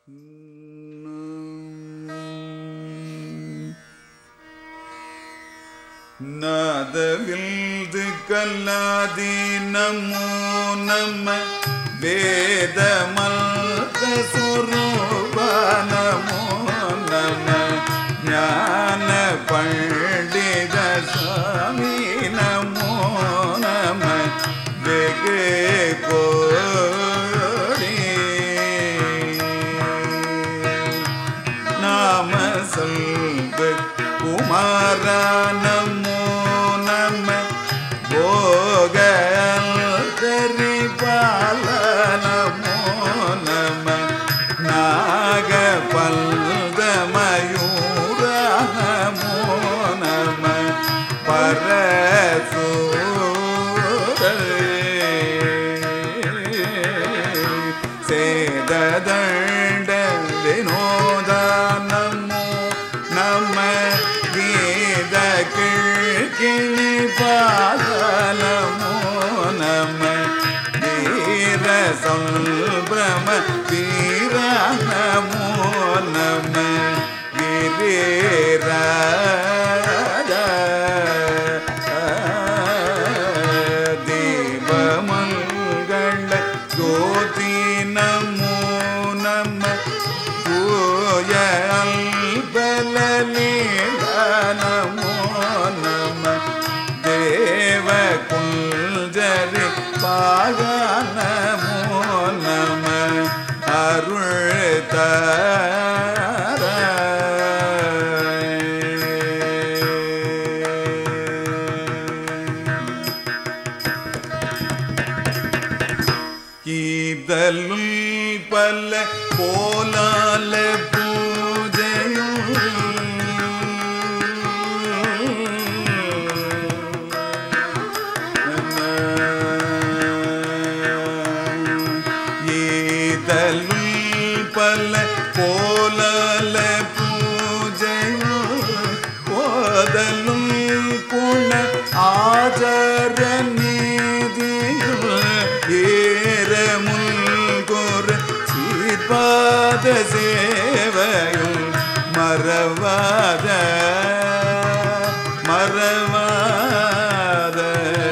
நாதவில்து கல்லாதி நமோ நம வேதமல்க சுரூப நமோ நம ஞான பண்டித சுவாமி நமோ நம வெகு கோடி நாம சொல்வ குமாரா நமோ நம போகல் கரிபால நமோ நம நாக பல்த மயூர நமோ நம பரசூர சேததண்ட வினோத நமோ நம கீத கிழக்கிணி பாத நமோ நம வீர சொல்பிரம வீர நமோ நம கிரீராஜ தேவமங்கள ஜோதி நமோ நம தூய அல்பலீல நமோ நம தேவ குஞ்சரி பாக நமோ நம அருள் தர கீதலுள் பல கோலால பூஜையும் ஈதலுள் பல கோலால பூஜையும் போதலும் குண ஆதர நீதியும் ஏரமுல் கோர சீர்பாத சேவையும் மறவாத மறவாத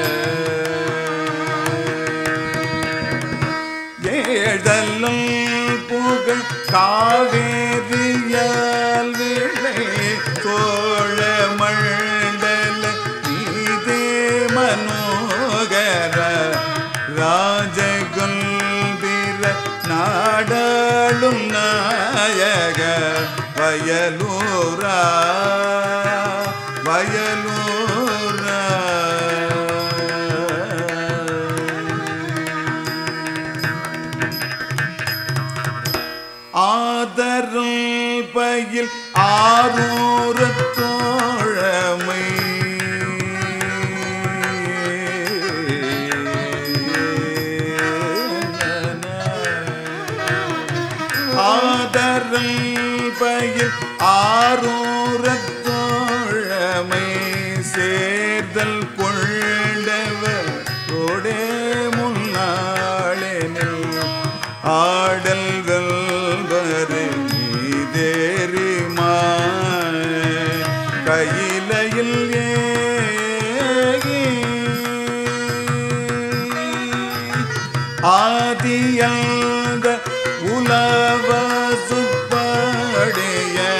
ஏழலும் புகழ் காவேரியால் விளை தோழ மண்டல நீதே மனோகர ராஜகுல்பிர நாடாளும் நாயக வயலூரா ஆதரல் பயில் ஆரூர தோழமை ஆதரல் பயில் ஆரூர தோழமை சேர்தல் கொண்டவர் கொடே முன்னாளெனில் ஆடல் வெல்வரு நீதேறி கையிலையில் ஏகி ஆதியந்த உலவ சுப்படைய